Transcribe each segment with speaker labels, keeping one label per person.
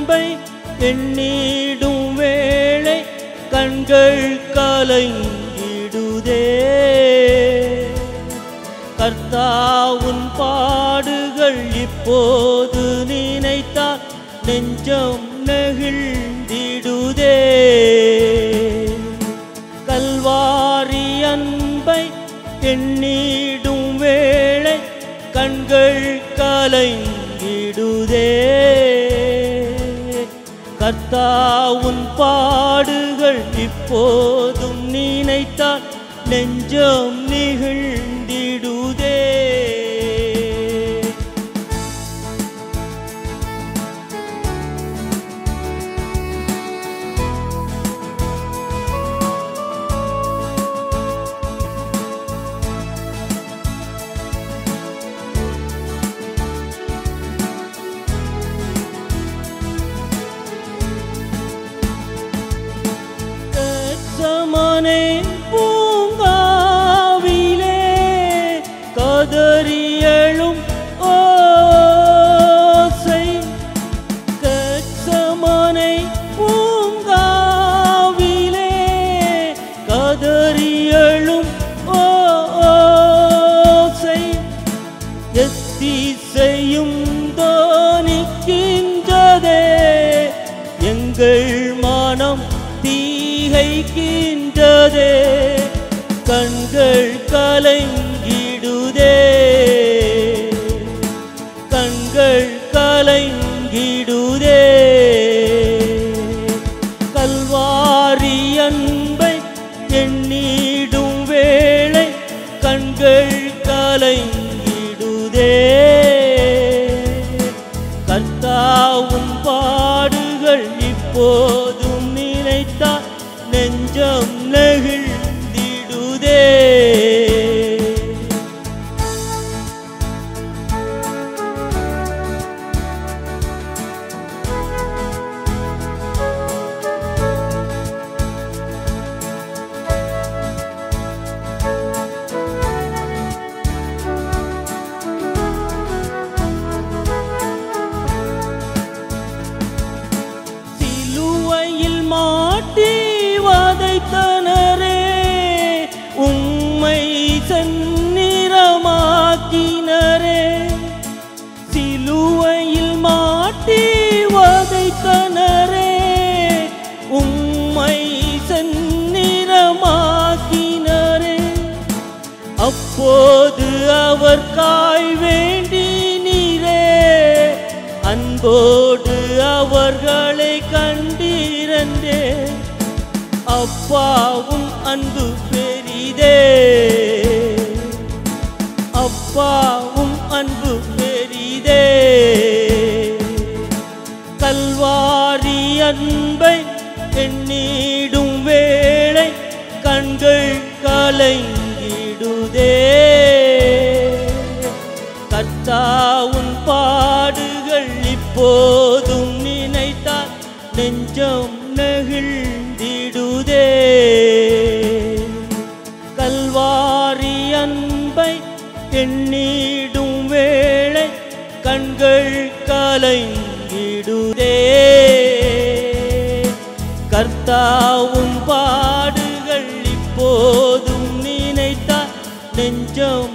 Speaker 1: அன்பை எண்ணிடும் வேளை கண்கள் கலங்கிடுதே கர்த்தாவுன் பாடுகள் இப்போது நினைத்தால் நெஞ்சம் நெகிழ்ந்திடுதே கல்வாரி அன்பை எண்ணிடும் வேளை கண்கள் கலங்கிடுதே கர்த்தாவுன் பாடுகள் இப்போதும் நினைத்தால் நெஞ்சம் நிகழ்ந்திடுதே கச்சமனை பூங்காவிலே கதறியழும் ஓசை கச்சமனை பூங்காவிலே கதறியழும் ஓசை எத்திசையும் தோனிக்கின்றதே எங்கள் மனம் தீகைக்கின்றதே கண்கள் கலங்கிடுதே கண்கள் கலங்கிடுதே கல்வாரி அன்பை எண்ணிடும் வேளை கண்கள் கலங்கிடுதே கர்த்தாவும் பாடுகள் இப்போதும் நினைத்தால் நெஞ்சம் நெகிழ்ந்திடுதே சிலுவையில் மாட்டி வதைத்தனரே உம்மை செந்நிறமாக்கினரே சிலுவையில் மாட்டி வதைத்தனரே உம்மை செந்நிறமாக்கினரே அப்போது அவர் காய் வேண்டி நீரே அன்போடு அவர்களை கண்டீரன்றே அப்பாவும் அன்பு பெரிதே அப்பாவும் அன்பு பெரிதே கல்வாரி அன்பை எண்ணிடும் வேளை கண்கள் கலங்கிடுதே கர்த்தாவுன் பாடுகள் இப்போதும் நினைத்தால் நெஞ்சம் நெகிழ்ந்திடுதே கல்வாரி அன்பை எண்ணிடும் வேளை கண்கள் கலங்கிடுதே கர்த்தாவும் பாடுகள் இப்போதும் நினைத்தால் நெஞ்சம்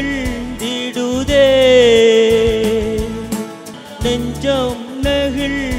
Speaker 1: நெகிழ்ந்திடுதே நெஞ்சம் நெகிழ்